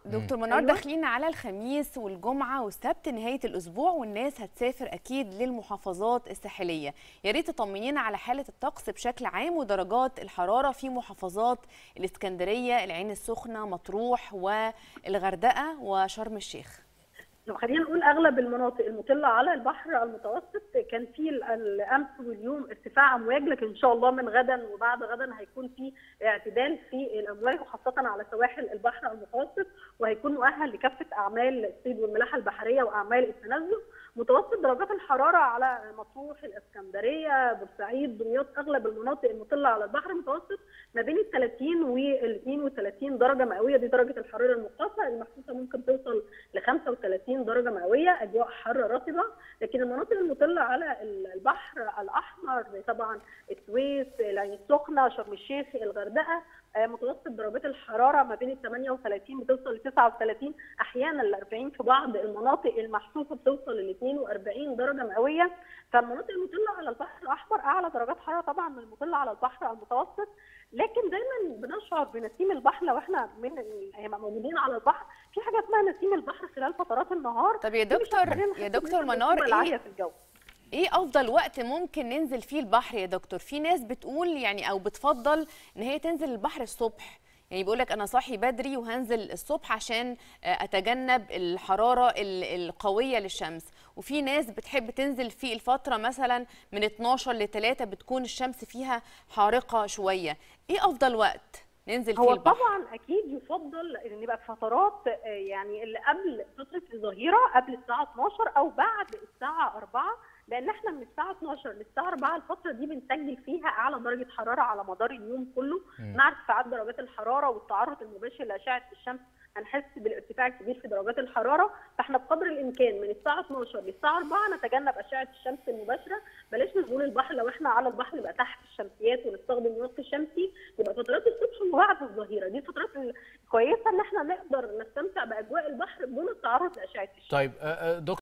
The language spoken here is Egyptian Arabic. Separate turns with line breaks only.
دكتور منار
أيوة.
داخلين على الخميس والجمعة والسبت نهاية الأسبوع والناس هتسافر أكيد للمحافظات الساحلية يا ريت تطمنينا على حالة الطقس بشكل عام ودرجات الحرارة في محافظات الإسكندرية العين السخنة مطروح والغردقة وشرم الشيخ
لو خلينا نقول اغلب المناطق المطله على البحر المتوسط كان في ال- الامس واليوم ارتفاع امواج لكن ان شاء الله من غدا وبعد غدا هيكون في اعتدال في الامواج وخاصه على سواحل البحر المتوسط وهيكون مؤهل لكافه اعمال الصيد والملاحه البحريه واعمال التنزه متوسط درجات الحراره على مطروح الاسكندريه بورسعيد دمياط اغلب المناطق المطله على البحر المتوسط ما بين ال 30 وال 32 درجه مئويه دي درجه الحراره المقاسه المحسوسه ممكن توصل ل 35 درجه مئويه اجواء حاره رطبه لكن المناطق المطله على البحر الاحمر زي طبعا السويس العين السخنه شرم الشيخ الغردقه آه، متوسط درجات الحراره ما بين ال 38 بتوصل ل 39 احيانا ل 40 في بعض المناطق المحسوسه بتوصل ل 42 درجه مئويه فالمناطق المطله على البحر الاحمر اعلى درجات حراره طبعا من المطله على البحر المتوسط لكن دايما بنشعر بنسيم البحر لو احنا من ال- موجودين على البحر في حاجه اسمها نسيم البحر خلال فترات النهار
طب يا
دي مش
دكتور
هتخلينا نحس
يا
إن
دكتور
إحنا
منار
بالرطوبة
ايه
العاليه في الجو
ايه افضل وقت ممكن ننزل فيه البحر يا دكتور في ناس بتقول يعني او بتفضل ان هي تنزل البحر الصبح يعني بيقول لك انا صاحي بدري وهنزل الصبح عشان آه، اتجنب الحراره ال- القويه للشمس وفي ناس بتحب تنزل في الفتره مثلا من 12 ل 3 بتكون الشمس فيها حارقه شويه ايه افضل وقت ننزل فيه
هو
البحر
طبعا اكيد يفضل ان يبقى في فترات آه، يعني اللي قبل فتره الظهيره قبل الساعه 12 او بعد الساعه 4 لان احنا من الساعه 12 للساعه 4 الفتره دي بنسجل فيها اعلى درجه حراره على مدار اليوم كله مع ارتفاعات درجات الحراره والتعرض المباشر لاشعه الشمس هنحس بالارتفاع الكبير في درجات الحراره فاحنا بقدر الامكان من الساعه 12 للساعه 4 نتجنب اشعه الشمس المباشره بلاش نزول البحر لو احنا على البحر يبقى تحت الشمسيات ونستخدم الواقي الشمسي يبقى فترات الصبح وبعد الظهيره دي الفترات الكويسه ان احنا نقدر نستمتع باجواء البحر بدون التعرض لاشعه الشمس
طيب آه، آه، دكتور